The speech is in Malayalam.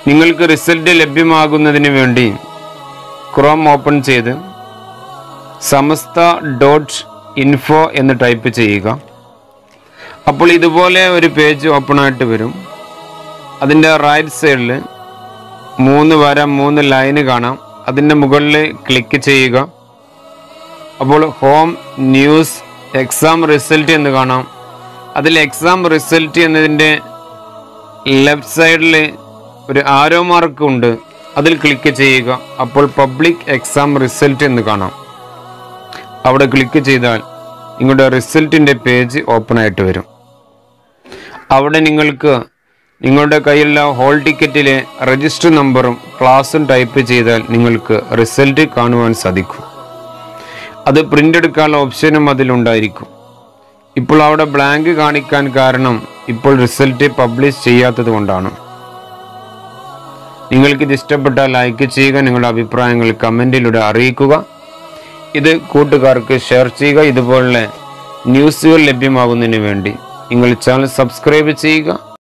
നിങ്ങൾക്ക് റിസൾട്ട് ലഭ്യമാകുന്നതിന് വേണ്ടി ക്രോം ഓപ്പൺ ചെയ്ത് സമസ്ത ഡോട്ട് ഇൻഫോ എന്ന് ടൈപ്പ് ചെയ്യുക അപ്പോൾ ഇതുപോലെ ഒരു പേജ് ഓപ്പൺ ആയിട്ട് വരും അതിൻ്റെ റൈറ്റ് സൈഡിൽ മൂന്ന് വര മൂന്ന് ലൈന് കാണാം അതിൻ്റെ മുകളിൽ ക്ലിക്ക് ചെയ്യുക അപ്പോൾ ഹോം ന്യൂസ് എക്സാം റിസൾട്ട് എന്ന് കാണാം അതിൽ എക്സാം റിസൾട്ട് എന്നതിൻ്റെ ലെഫ്റ്റ് സൈഡിൽ ഒരു ആരോ മാർക്ക് ഉണ്ട് അതിൽ ക്ലിക്ക് ചെയ്യുക അപ്പോൾ പബ്ലിക് എക്സാം റിസൾട്ട് എന്ന് കാണാം അവിടെ ക്ലിക്ക് ചെയ്താൽ നിങ്ങളുടെ റിസൾട്ടിൻ്റെ പേജ് ഓപ്പൺ ആയിട്ട് വരും അവിടെ നിങ്ങൾക്ക് നിങ്ങളുടെ കയ്യിലുള്ള ഹോൾ ടിക്കറ്റിലെ രജിസ്റ്റർ നമ്പറും ക്ലാസ്സും ടൈപ്പ് ചെയ്താൽ നിങ്ങൾക്ക് റിസൾട്ട് കാണുവാൻ സാധിക്കും അത് പ്രിൻ്റ് എടുക്കാനുള്ള ഓപ്ഷനും അതിലുണ്ടായിരിക്കും ഇപ്പോൾ അവിടെ ബ്ലാങ്ക് കാണിക്കാൻ കാരണം ഇപ്പോൾ റിസൾട്ട് പബ്ലിഷ് ചെയ്യാത്തത് കൊണ്ടാണ് നിങ്ങൾക്ക് ഇത് ഇഷ്ടപ്പെട്ടാൽ ലൈക്ക് ചെയ്യുക നിങ്ങളുടെ അഭിപ്രായങ്ങൾ കമൻറ്റിലൂടെ അറിയിക്കുക ഇത് കൂട്ടുകാർക്ക് ഷെയർ ചെയ്യുക ഇതുപോലുള്ള ന്യൂസുകൾ ലഭ്യമാകുന്നതിന് വേണ്ടി നിങ്ങൾ ചാനൽ സബ്സ്ക്രൈബ് ചെയ്യുക